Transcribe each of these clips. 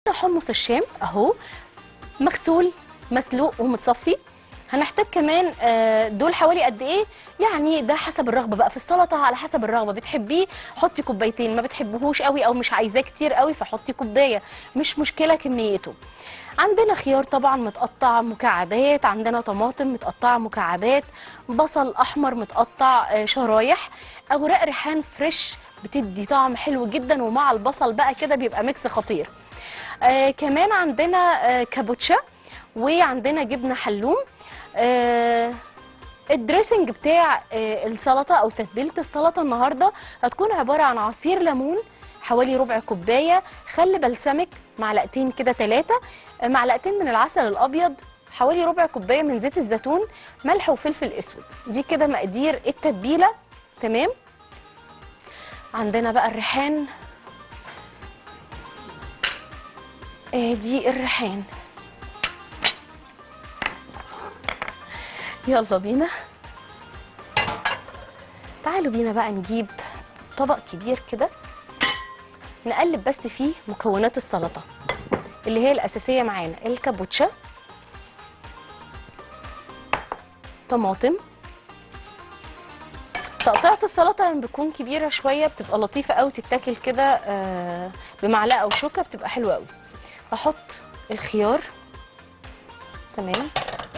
حمص الشام اهو مغسول مسلوق ومتصفي هنحتاج كمان آه، دول حوالي قد ايه يعني ده حسب الرغبه بقى في السلطه على حسب الرغبه بتحبيه حطي كوبايتين ما بتحبهوش قوي او مش عايزاه كتير قوي فحطي كوبايه مش مشكله كميته عندنا خيار طبعا متقطع مكعبات عندنا طماطم متقطعه مكعبات بصل احمر متقطع آه، شرايح اوراق ريحان فريش بتدي طعم حلو جدا ومع البصل بقى كده بيبقى ميكس خطير آه كمان عندنا آه كابوتشا وعندنا جبنه حلوم آه الدريسنج بتاع آه السلطه او تتبيله السلطه النهارده هتكون عباره عن عصير ليمون حوالي ربع كوبايه خل بلسمك معلقتين كده ثلاثه معلقتين من العسل الابيض حوالي ربع كوبايه من زيت الزيتون ملح وفلفل اسود دي كده مقادير التتبيله تمام عندنا بقى الريحان ادي الريحان يلا بينا تعالوا بينا بقى نجيب طبق كبير كده نقلب بس فيه مكونات السلطه اللي هي الاساسيه معانا الكابوتشا طماطم تقطيعة السلطة لما بتكون كبيرة شوية بتبقى لطيفة قوي تتاكل كده آه، بمعلقة أو شوكة بتبقى حلوة قوي أحط الخيار تمام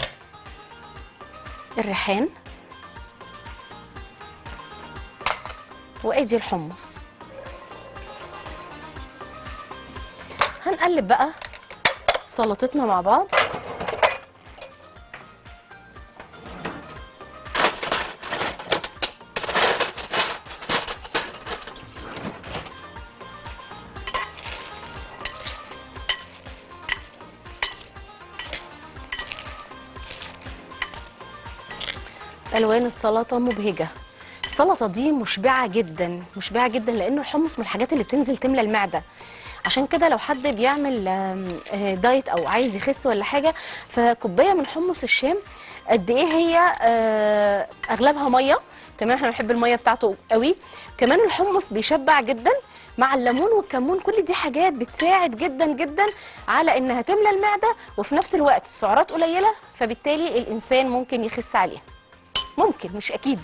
الريحان وادي الحمص هنقلب بقى سلطتنا مع بعض الوان السلطه مبهجه السلطه دي مشبعه جدا مشبعه جدا لان الحمص من الحاجات اللي بتنزل تملى المعده عشان كده لو حد بيعمل آم، آه، دايت او عايز يخس ولا حاجه فكوبايه من حمص الشام قد ايه هي آه، اغلبها ميه تمام احنا بنحب الميه بتاعته قوي كمان الحمص بيشبع جدا مع الليمون والكمون كل دي حاجات بتساعد جدا جدا على انها تملى المعده وفي نفس الوقت السعرات قليله فبالتالي الانسان ممكن يخس عليها ممكن مش اكيد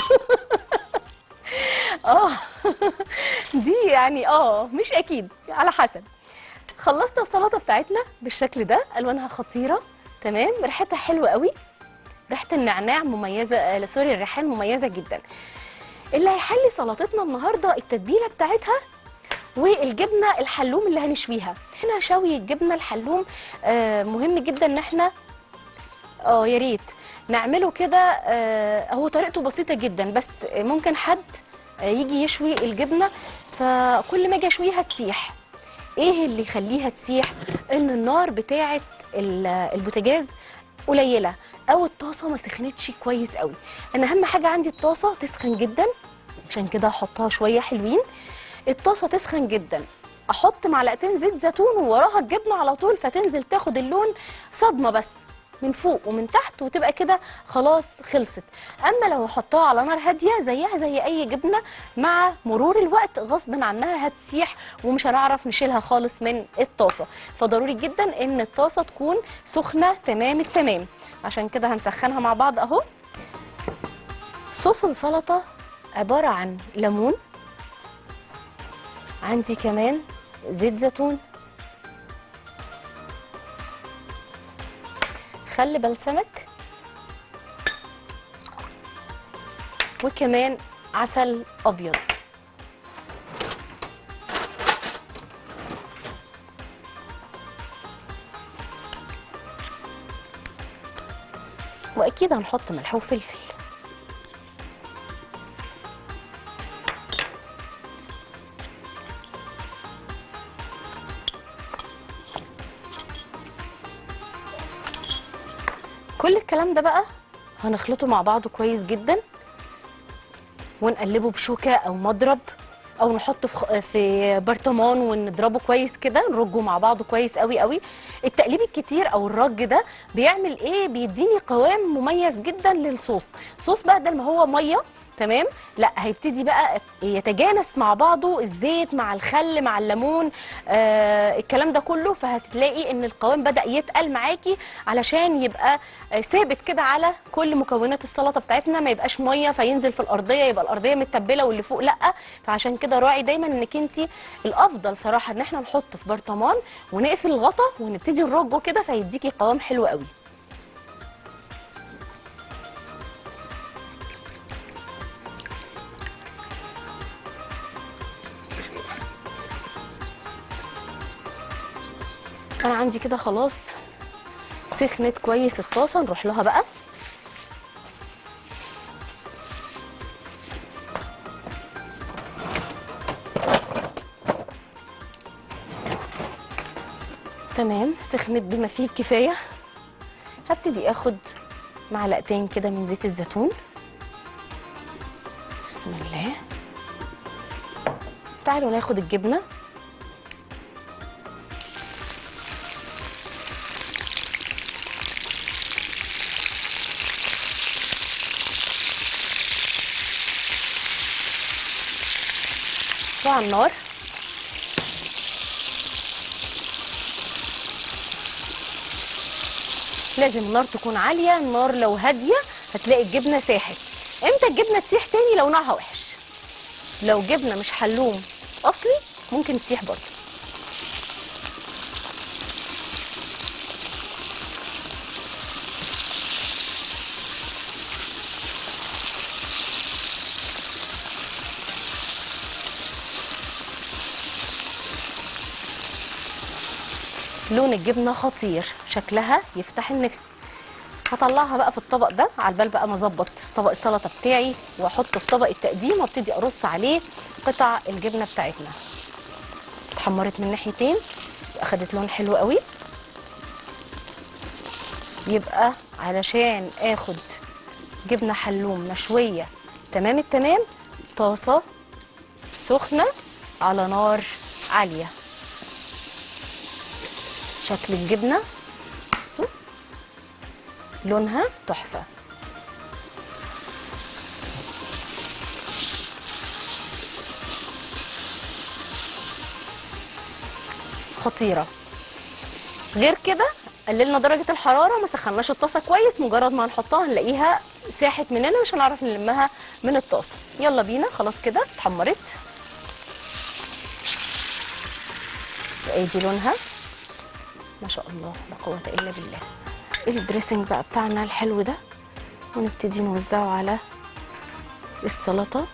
اه دي يعني اه مش اكيد على حسب خلصنا السلطه بتاعتنا بالشكل ده الوانها خطيره تمام ريحتها حلوه قوي ريحه النعناع مميزه آه سوري الريحان مميزه جدا اللي هيحلي سلطتنا النهارده التتبيله بتاعتها والجبنه الحلوم اللي هنشويها هنا شوي الجبنه الحلوم آه مهم جدا ان احنا اه يا ريت نعمله كده آه هو طريقته بسيطه جدا بس ممكن حد آه يجي يشوي الجبنه فكل ما اجي اشويها تسيح ايه اللي يخليها تسيح ان النار بتاعه ال- البوتاجاز قليله او الطاسه ما سخنتش كويس قوي انا اهم حاجه عندي الطاسه تسخن جدا عشان كده هحطها شويه حلوين الطاسه تسخن جدا احط معلقتين زيت زيتون ووراها الجبنه على طول فتنزل تاخد اللون صدمه بس من فوق ومن تحت وتبقى كده خلاص خلصت اما لو احطها على نار هاديه زيها زي اي جبنه مع مرور الوقت غصب عنها هتسيح ومش هنعرف نشيلها خالص من الطاسه فضروري جدا ان الطاسه تكون سخنه تمام التمام عشان كده هنسخنها مع بعض اهو صوص السلطه عباره عن ليمون عندي كمان زيت زيتون خل بلسمك وكمان عسل ابيض واكيد هنحط ملح وفلفل كل الكلام ده بقى هنخلطه مع بعضه كويس جدا ونقلبه بشوكه او مضرب او نحطه في خ- في برطمان ونضربه كويس كده نرجه مع بعضه كويس قوي قوي التقليب الكتير او الرج ده بيعمل ايه بيديني قوام مميز جدا للصوص صوص بقى ده ما هو ميه تمام لا هيبتدي بقى يتجانس مع بعضه الزيت مع الخل مع الليمون آه الكلام ده كله فهتلاقي ان القوام بدا يتقل معاكي علشان يبقى آه ثابت كده على كل مكونات السلطه بتاعتنا ما يبقاش ميه فينزل في الارضيه يبقى الارضيه متبله واللي فوق لا فعشان كده راعي دايما انك انت الافضل صراحه ان احنا نحط في برطمان ونقفل الغطا ونبتدي نرجه كده فيديكي قوام حلو قوي انا عندي كده خلاص سخنت كويس الطاسه نروح لها بقى تمام سخنت بما فيه الكفايه هبتدي اخد معلقتين كده من زيت الزيتون بسم الله تعالوا ناخد الجبنه وعلى النار لازم النار تكون عالية النار لو هادية هتلاقي الجبنة ساحت امتى الجبنة تسيح تاني لو نوعها وحش لو جبنة مش حلوم أصلي ممكن تسيح برضه لون الجبنه خطير شكلها يفتح النفس هطلعها بقى في الطبق ده على البال بقى ما اظبط طبق السلطه بتاعي واحطه في طبق التقديم وابتدي ارص عليه قطع الجبنه بتاعتنا اتحمرت من ناحيتين اخدت لون حلو قوي يبقى علشان اخد جبنه حلوم مشويه تمام التمام طاسه سخنه على نار عاليه شكل الجبنه بصوا لونها تحفه خطيره غير كده قللنا درجه الحراره ما سخناش الطاسه كويس مجرد ما هنحطها هنلاقيها ساحت مننا مش هنعرف نلمها من الطاسه يلا بينا خلاص كده اتحمرت ادي لونها ما شاء الله لا قوه الا بالله الدريسنج بقى بتاعنا الحلو ده ونبتدي نوزعه على السلطه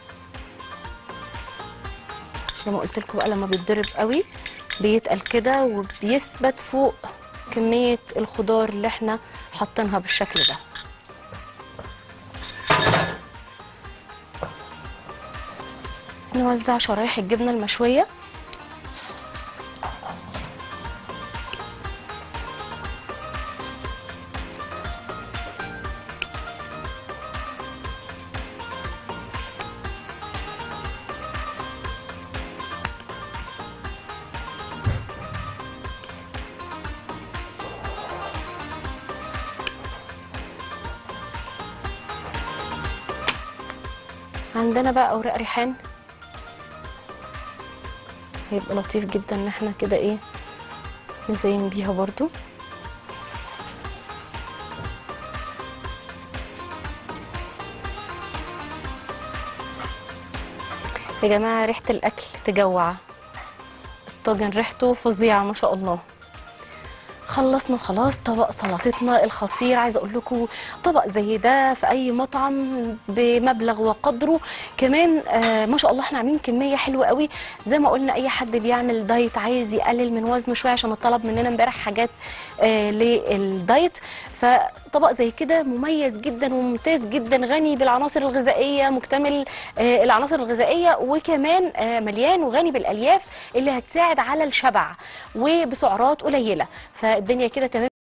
زي ما قلت لكم بقى لما بيتضرب قوي بيتقل كده وبيثبت فوق كميه الخضار اللي احنا حاطينها بالشكل ده نوزع شرايح الجبنه المشويه عندنا بقى اوراق ريحان هيبقى لطيف جدا ان احنا كده ايه نزين بيها برضو يا جماعه ريحه الاكل تجوع الطاجن ريحته فظيعه ما شاء الله خلصنا خلاص طبق سلطتنا الخطير عايزه اقول لكم طبق زي ده في اي مطعم بمبلغ وقدره كمان آه ما شاء الله احنا عاملين كميه حلوه قوي زي ما قلنا اي حد بيعمل دايت عايز يقلل من وزنه شويه عشان طلب مننا امبارح حاجات آه للدايت فطبق زي كده مميز جدا وممتاز جدا غني بالعناصر الغذائيه مكتمل آه العناصر الغذائيه وكمان آه مليان وغني بالالياف اللي هتساعد على الشبع وبسعرات قليله فالدنيا كده تمام